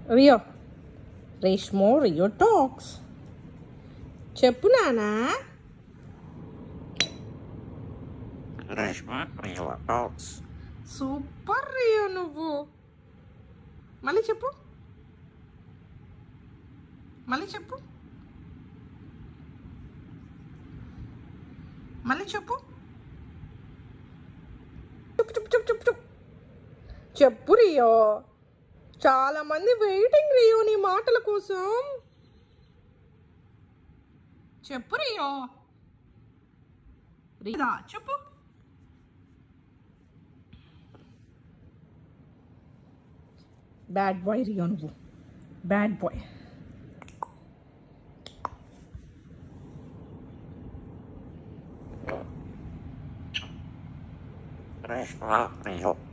Rio రేష్మో Rio talks చెప్పు నానా Reshma Rio Talks. Super Rio నువ్వు మళ్ళీ చెప్పు మళ్ళీ చెప్పు మళ్ళీ చెప్పు చెప్పు చెప్పు చెప్పు చెప్పు చెప్పు చెప్పు రియో చాలా మంది వెయిటింగ్ రియో నీ మాటల కోసం చెప్పు రియో రియా చెప్పు బ్యాడ్ బాయ్ రియో నువ్వు బ్యాడ్ బాయ్ Reshma Rio